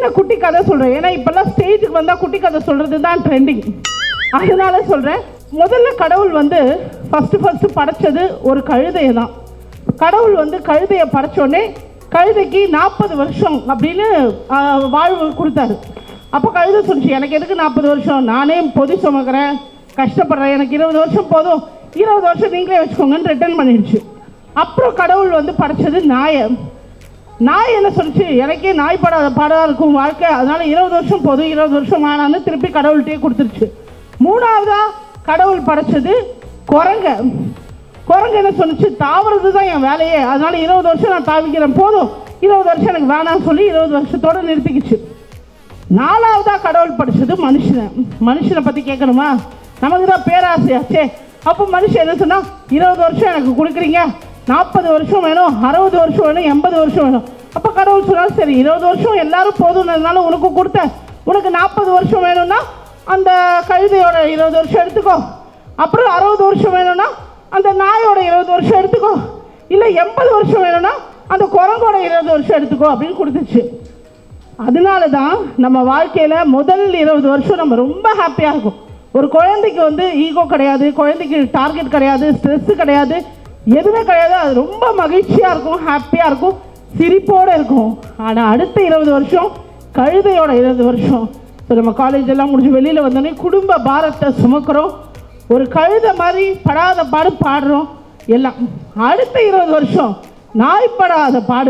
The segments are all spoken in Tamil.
சின்ன குட்டி கதை சொல்றேன் ஏன்னா இப்பெல்லாம் ஸ்டேஜுக்கு வந்தா குட்டி கதை சொல்றது தான் ட்ரெண்டிங் அதனால சொல்றேன் முதல்ல கடவுள் வந்து ஃபர்ஸ்ட் ஃபர்ஸ்ட் படைச்சது ஒரு கழுதையை தான் கடவுள் வந்து கழுதையை படைச்சோடனே கழுதைக்கு நாற்பது வருஷம் அப்படின்னு ஆஹ், வாழ்வு கொடுத்தாரு அப்போ கழுதை சொல்லிச்சு எனக்கு எதுக்கு நாற்பது வருஷம் நானே பொதி சுமக்கிறேன் கஷ்டப்படுறேன் எனக்கு இருபது வருஷம் போதும் இருபது வருஷம் நீங்களே வச்சுக்கோங்கன்னு ரிட்டர்ன் பண்ணிடுச்சு அப்புறம் கடவுள் வந்து படைச்சது நாயை நாய் என்ன சொல்லுச்சு எனக்கே நாய் படாத பாடா இருக்கும் வாழ்க்கை அதனால இருபது வருஷம் போதும் இருபது வருஷம் வேணான்னு திருப்பி கடவுள்கிட்டயே கொடுத்துருச்சு மூணாவதா கடவுள் படைச்சது குரங்க குரங்கு என்ன சொன்னுச்சு தாவறது தான் என் வேலையே அதனால இருபது வருஷம் நான் தாவிக்கிறேன் போதும் இருபது வருஷம் எனக்கு வேணாம்னு சொல்லி இருபது வருஷத்தோட நிறுத்திக்கிச்சு நாலாவதா கடவுள் படிச்சது மனுஷனை மனுஷனை பத்தி கேட்கணுமா நமக்கு தான் பேராசையாச்சே அப்போ மனுஷன் என்ன சொன்னா இருபது வருஷம் எனக்கு கொடுக்குறீங்க நாற்பது வருஷம் வேணும் அறுபது வருஷம் வேணும் எண்பது வருஷம் வேணும் அப்போ கடவுள் சொன்னார் சரி இருபது வருஷம் எல்லாரும் போதும்னதுனால உனக்கு கொடுத்தேன் உனக்கு நாற்பது வருஷம் வேணும்னா அந்த கழுதையோட இருபது வருஷம் எடுத்துக்கோ அப்புறம் அறுபது வருஷம் வேணும்னா அந்த நாயோட இருபது வருஷம் எடுத்துக்கோ இல்லை எண்பது வருஷம் வேணும்னா அந்த குரங்கோட இருபது வருஷம் எடுத்துக்கோ அப்படின்னு கொடுத்துச்சு அதனால தான் நம்ம வாழ்க்கையில் முதல் இருபது வருஷம் நம்ம ரொம்ப ஹாப்பியாக இருக்கும் ஒரு குழந்தைக்கு வந்து ஈகோ கிடையாது குழந்தைக்கு டார்கெட் கிடையாது ஸ்ட்ரெஸ்ஸு கிடையாது எதுவுமே கிடையாது அது ரொம்ப மகிழ்ச்சியாக இருக்கும் ஹாப்பியாக இருக்கும் சிரிப்போடு இருக்கும் ஆனால் அடுத்த இருபது வருஷம் கழுதையோட இருபது வருஷம் இப்போ நம்ம காலேஜ் எல்லாம் முடிஞ்சு வெளியில் வந்தோடனே குடும்ப பாரத்தை சுமக்கிறோம் ஒரு கழுதை மாதிரி படாத பாடு பாடுறோம் எல்லாம் அடுத்த இருபது வருஷம் நாய் படாத பாடு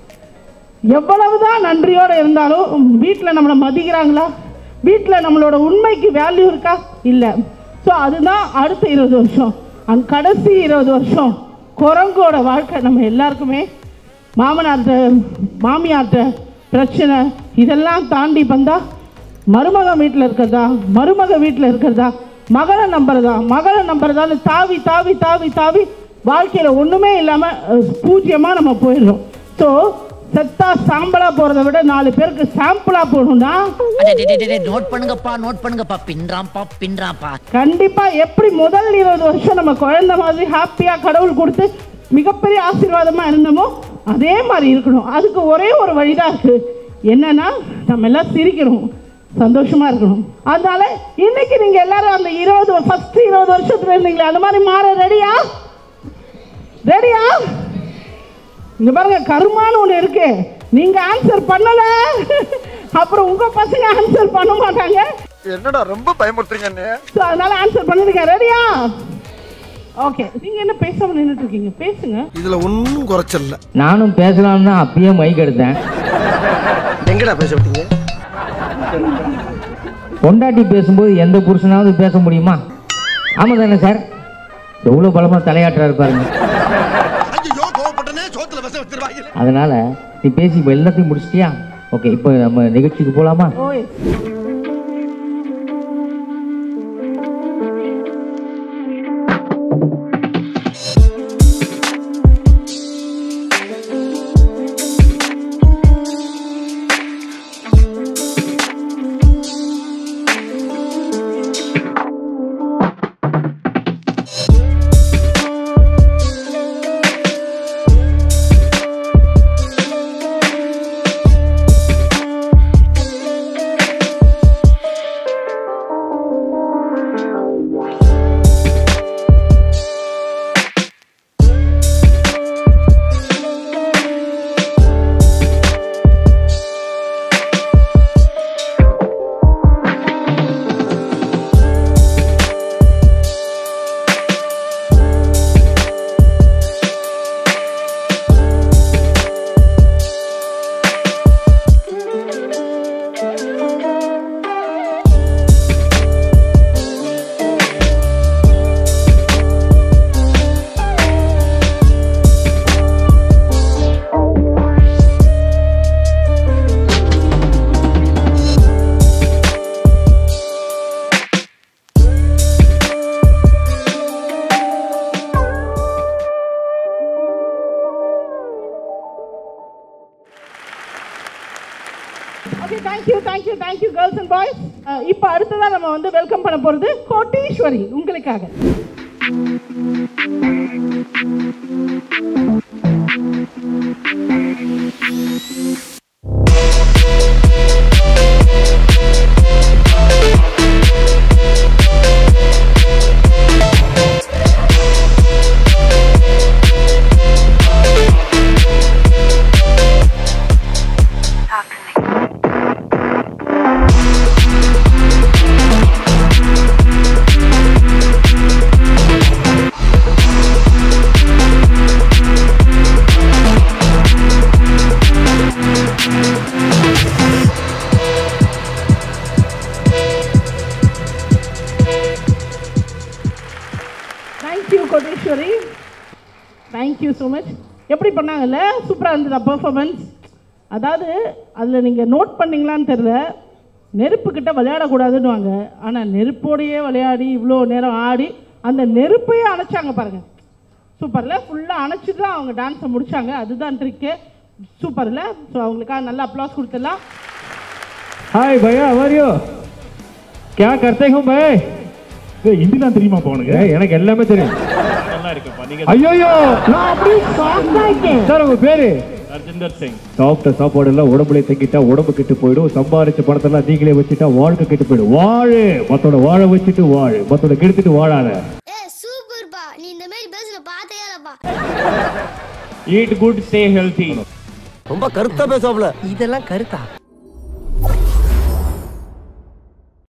எவ்வளவுதான் நன்றியோடு இருந்தாலும் வீட்டில் நம்மளை மதிக்கிறாங்களா வீட்டில் நம்மளோட உண்மைக்கு வேல்யூ இருக்கா இல்லை ஸோ அதுதான் அடுத்த இருபது வருஷம் அந்த கடைசி இருபது வருஷம் குரங்கோட வாழ்க்கை நம்ம எல்லாருக்குமே மாமனார்கிட்ட மாமியார்கிட்ட பிரச்சனை இதெல்லாம் தாண்டி வந்தா மருமகன் வீட்டில் இருக்கிறதா மருமக வீட்டில் இருக்கிறதா மகளை நம்புறதா மகளை நம்புறதான்னு தாவி தாவி தாவி தாவி வாழ்க்கையில் ஒன்றுமே இல்லாமல் பூஜ்ஜியமாக நம்ம போயிடுறோம் ஸோ செத்தா சாம்பலா போகிறத விட நாலு பேருக்கு சாம்பிளாக போகணும்னா நோட் பண்ணுங்கப்பா நோட் பண்ணுங்கப்பா பின்றாம்பா பின்றாம்பா கண்டிப்பா எப்படி முதல் இருபது வருஷம் நம்ம குழந்தை மாதிரி ஹாப்பியா கடவுள் கொடுத்து மிகப்பெரிய ஆசீர்வாதமா இருந்தோமோ அதே மாதிரி இருக்கணும் அதுக்கு ஒரே ஒரு வழிதான் இருக்கு என்னன்னா நம்ம எல்லாம் சிரிக்கணும் சந்தோஷமா இருக்கணும் அதனால இன்னைக்கு நீங்க எல்லாரும் அந்த இருபது ஃபர்ஸ்ட் இருபது வருஷத்துல இருந்தீங்களே அந்த மாதிரி மாற ரெடியா ரெடியா இங்க பாருங்க கருமான்னு ஒண்ணு இருக்கு நீங்க ஆன்சர் பண்ணல அப்புறம் உங்க பசங்க ஆன்சர் பண்ண மாட்டாங்க என்னடா ரொம்ப பயமுறுத்துறீங்க அண்ணே ஸோ அதனால ஆன்சர் பண்ணிருங்க ரெடியா ஓகே நீங்க என்ன பேசாம நின்றுட்டு இருக்கீங்க பேசுங்க இதுல ஒன்னும் குறைச்சல்ல நானும் பேசலாம்னு தான் அப்பயே மைக் எடுத்தேன் எங்கடா பேச விட்டீங்க பொண்டாட்டி பேசும்போது எந்த புருஷனாவது பேச முடியுமா ஆமாம் தானே சார் எவ்வளோ பலமாக தலையாட்டுறாரு பாருங்க ஐயோ கோவப்பட்டனே சோத்துல விச வச்சிருவாங்க அதனால நீ பேசி இப்போ எல்லாத்தையும் முடிச்சிட்டியா ஓகே இப்போ நம்ம நிகழ்ச்சிக்கு போகலாமா ஓய் okay thank you thank you thank you girls and boys இப்போ அடுத்ததாக நம்ம வந்து வெல்கம் பண்ண போகிறது கோட்டீஸ்வரி உங்களுக்காக ஸோ மச் எப்படி பண்ணாங்கல்ல சூப்பராக இருந்ததா பெர்ஃபார்மன்ஸ் அதாவது அதில் நீங்கள் நோட் பண்ணீங்களான்னு தெரில நெருப்புக்கிட்ட விளையாடக்கூடாதுன்னுவாங்க ஆனால் நெருப்போடையே விளையாடி இவ்வளோ நேரம் ஆடி அந்த நெருப்பையே அணைச்சாங்க பாருங்கள் சூப்பர்ல ஃபுல்லாக அணைச்சிட்டு தான் அவங்க டான்ஸை முடிச்சாங்க அதுதான் ட்ரிக்கு சூப்பர்ல ஸோ அவங்களுக்காக நல்ல அப்ளாஸ் கொடுத்துடலாம் हाय भैया हमारे हो क्या करते हो भाई ஹிந்தி தான் தெரியுமா உனக்கு ஏய், எனக்கு எல்லாமே தெரியும் நல்லா இருக்குப்பா நீங்க ஐயோ நான் அப்படியே shock ஆயிட்டேன். சார் உங்க பேரு அர்ஜிந்தர் சிங் சாப்பிட்ட சாப்பாடு எல்லாம் உடம்புல தங்கிட்டா உடம்பு கெட்டு போயிடும் சம்பாரிச்ச பணத்தெல்லாம் நீங்களே வச்சுட்டா வாழ்க்கை கெட்டு போயிடும் வாழு மத்தோட வாழ வச்சுட்டு வாழு மத்தோட கெடுத்துட்டு வாழாத ஏ சூப்பர்ப்பா நீ இந்த மாதிரி பேசுன பார்த்தே இல்லப்பா ஈட் குட் ஸ்டே ஹெல்தி ரொம்ப கருத்தா பேசுவாப்ல இதெல்லாம் கருத்தா